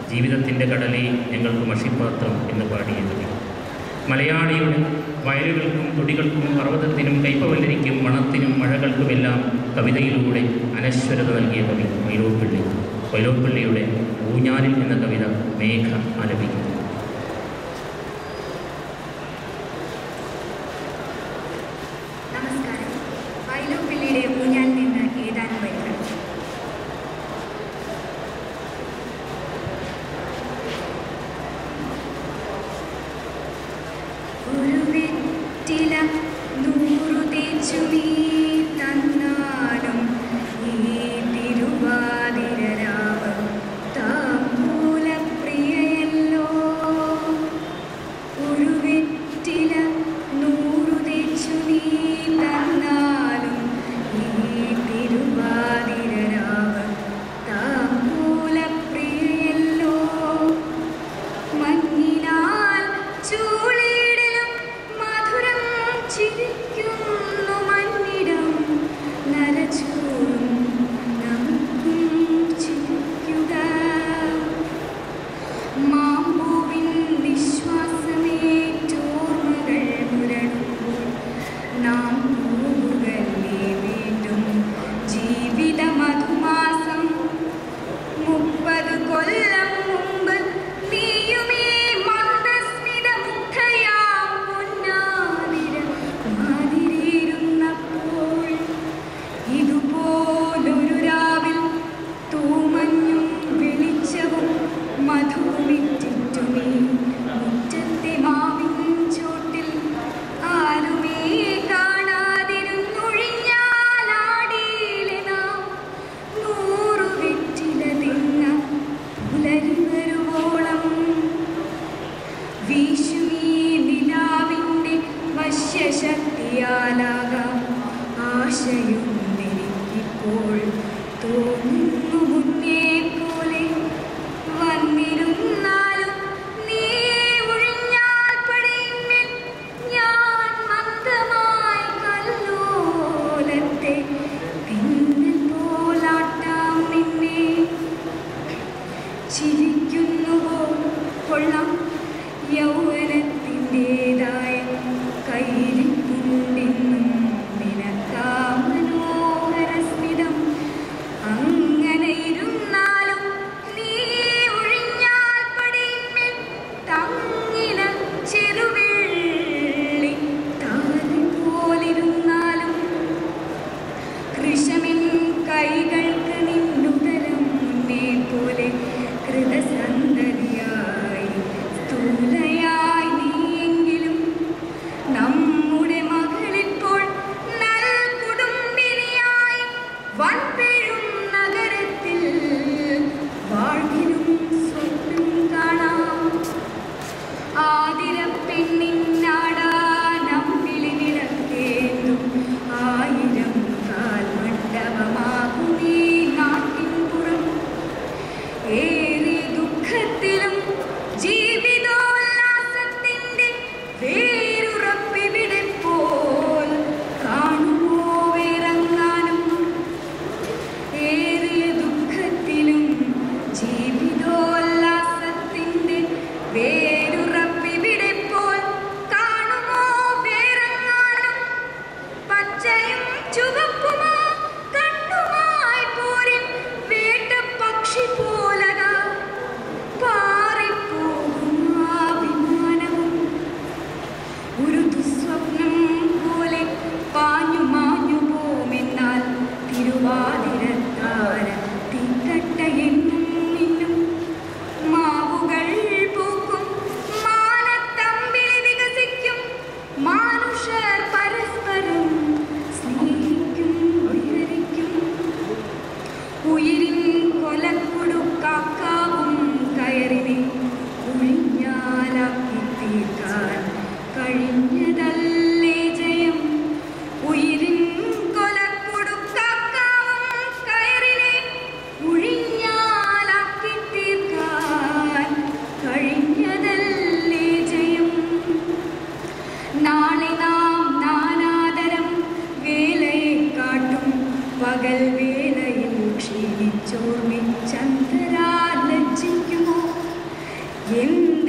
ജീവിതത്തിൻ്റെ കടലേ ഞങ്ങൾക്ക് മഷിപ്പാത്രം എന്ന് പാടിയത് മലയാളിയുടെ വയലുകൾക്കും തൊടികൾക്കും പർവ്വതത്തിനും കൈപ്പവല്ലരിക്കും മണത്തിനും മഴകൾക്കുമെല്ലാം കവിതയിലൂടെ അനശ്വരത നൽകിയ കവി വൈലോപ്പിള്ളി വൈലോപ്പിള്ളിയുടെ ഊഞ്ഞാലിൽ എന്ന കവിത മേഘ ആലപിക്കുന്നു നമസ്കാരം വൈലോപ്പിള്ളിയുടെ ഊഞ്ഞാൽ നിന്ന് ഏതാനും വരികൾ ഒരു വെറ്റില നൂറു തേച്ചു നീ തന്നാലും ഈ തിരുവാതിരരാവ് താമ്പൂലപ്രിയയല്ലോ ഒരു വെറ്റില നൂറു തേച്ചു നീ തന്നാലും ഈ തിരുവാതിരരാവ് താമ്പൂലപ്രിയയല്ലോ മഞ്ഞിനാൽ ചൂളിയിടലും മധുരം ചിരിക്കുന്നു മഞ്ഞിടം നരച്ചൂറും നമുക്കും ചിരിക്കുക മാമ്പൂവിൻ വിശ്വാസമേറ്റോർമ്മകൾ മുരടുമ്പോൾ നാം പോവുകല്ലേ വീണ്ടും ജീവിത മധുമാസം മുപ്പത് കൊല്ലം മുമ്പ് നീയുമേ മന്ദസ്മിതമുഗ്ധയാം പൊന്നാതിര മാതിരിയിരുന്നപ്പോൾ ഇതുപോലൊരു രാവിൽ തൂമഞ്ഞും വെളിച്ചവും മധുവിറ്റിറ്റുമേ മുറ്റത്തെ മാവിൻ ചോട്ടിൽ ആരുമേ കാണാതിരുന്നൊഴിഞ്ഞാലാടിയിലെ നാം നൂറു വെറ്റില തിന്ന പുലരി വരുവോളം വീശുമീ നിലാവിൻ്റെ വശ്യശക്തിയാലാകാം ആശയും എനിക്കിപ്പോൾ തോന്നുന്നു മുന്നേ പോലെ വന്നിരുന്നാലും നീ ഒഴിഞ്ഞാൽ പടയിന്മേൽ ഞാൻ മന്ദമായി കല്ലോലത്തെ പിന്നിൽ പോലാട്ടാം നിന്നെ ചിരിക്കുന്നുവോ കൊള്ളാം യൗവനത്തിൻ്റെതായ കയ്യിലിപ്പുണ്ടെന്നും നിനക്കാ മനോഹര സ്മിതം അങ്ങനെ ഇരുന്നാലും നീ ഒഴിഞ്ഞാൽ പടിയിന്മേൽ തങ്ങിന ചെറുവെള്ളി താലി പോലിരുന്നാലും കൃഷമിൻ കൈകൾക്ക് നിന്നുതരം മുന്നേ പോലെ കൃതസന്തതിയായി സ്ഥൂലയായി നീയെങ്കിലും നമ്മുടെ മകളിപ്പോൾ എന്ത്